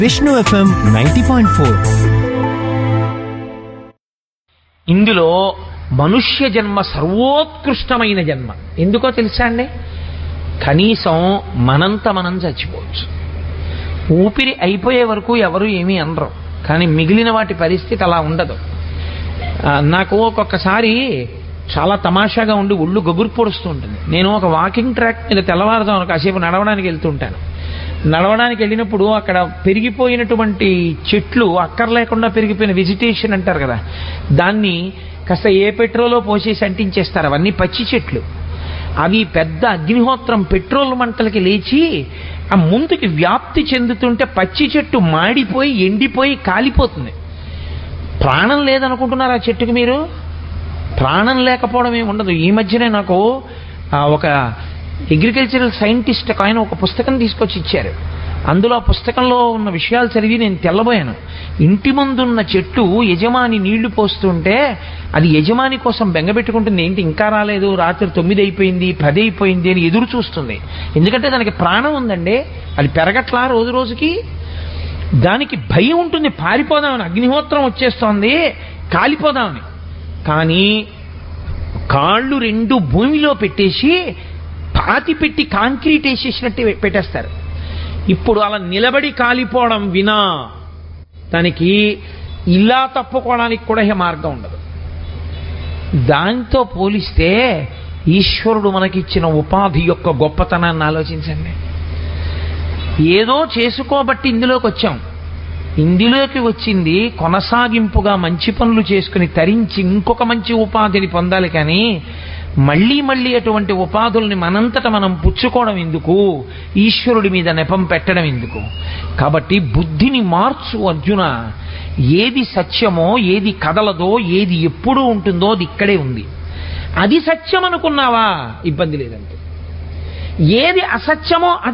Vishnu FM ninety point four ఇందులో మనుష్య జన్మ సర్వోత్కృష్టమైన జన్మ ఎందుకో తెలుసా అండి కనీసం మనంత మనం చచ్చిపోవచ్చు ఊపిరి అయిపోయే వరకు ఎవరు ఏమీ అనరు కానీ మిగిలిన వాటి పరిస్థితి అలా ఉండదు ఆ, నాకు ఒక్కొక్కసారి చాలా తమాషాగా ఉండి ఒళ్ళు గగురు పొడుస్తూ ఉంటుంది నేను ఒక వాకింగ్ ట్రాక్ మీద తెల్లవారుదాం కాసేపు నడవడానికి వెళ్తుంటాను నడవడానికి వెళ్ళినప్పుడు అక్కడ పెరిగిపోయినటువంటి చెట్లు అక్కర్లేకుండా పెరిగిపోయిన వెజిటేషన్ అంటారు కదా దాన్ని కాస్త ఏ పెట్రోలో పోసేసి అంటించేస్తారు అవన్నీ పచ్చి చెట్లు అవి పెద్ద అగ్నిహోత్రం పెట్రోల్ మంటలకి లేచి ఆ ముందుకి వ్యాప్తి చెందుతుంటే పచ్చి చెట్టు మాడిపోయి ఎండిపోయి కాలిపోతుంది ప్రాణం లేదనుకుంటున్నారు ఆ చెట్టుకి మీరు ప్రాణం లేకపోవడం ఏమి ఉండదు ఈ మధ్యనే నాకు ఆ, ఒక అగ్రికల్చరల్ సైంటిస్ట్ ఒక ఆయన ఒక పుస్తకం తీసుకొచ్చి ఇచ్చారు అందులో ఆ పుస్తకంలో ఉన్న విషయాలు చదివి నేను తెల్లబోయాను ఇంటి ముందున్న చెట్టు యజమాని నీళ్లు పోస్తుంటే అది యజమాని కోసం బెంగపెట్టుకుంటుంది ఏంటి ఇంకా రాలేదు రాత్రి తొమ్మిది అయిపోయింది పది అయిపోయింది అని ఎదురు చూస్తుంది ఎందుకంటే దానికి ప్రాణం ఉందండి అది పెరగట్లా రోజు రోజుకి దానికి భయం ఉంటుంది పారిపోదామని అగ్నిహోత్రం వచ్చేస్తోంది కాలిపోదామని కానీ కాళ్ళు రెండు భూమిలో పెట్టేసి పాతి పెట్టి కాంక్రీట్ వేసేసినట్టు పెట్టేస్తారు ఇప్పుడు అలా నిలబడి కాలిపోవడం వినా దానికి ఇలా తప్పుకోవడానికి కూడా ఏ మార్గం ఉండదు దాంతో పోలిస్తే ఈశ్వరుడు మనకిచ్చిన ఉపాధి యొక్క గొప్పతనాన్ని ఆలోచించండి ఏదో చేసుకోబట్టి ఇందులోకి వచ్చాం ఇందులోకి వచ్చింది కొనసాగింపుగా మంచి పనులు చేసుకుని తరించి ఇంకొక మంచి ఉపాధిని పొందాలి కానీ మళ్ళీ మళ్ళీ అటువంటి ఉపాధుల్ని మనంతట మనం పుచ్చుకోవడం ఎందుకు ఈశ్వరుడి మీద నెపం పెట్టడం ఎందుకు కాబట్టి బుద్ధిని మార్చు అర్జున ఏది సత్యమో ఏది కదలదో ఏది ఎప్పుడూ ఉంటుందో అది ఇక్కడే ఉంది అది సత్యం అనుకున్నావా ఇబ్బంది లేదంటే ఏది అసత్యమో అది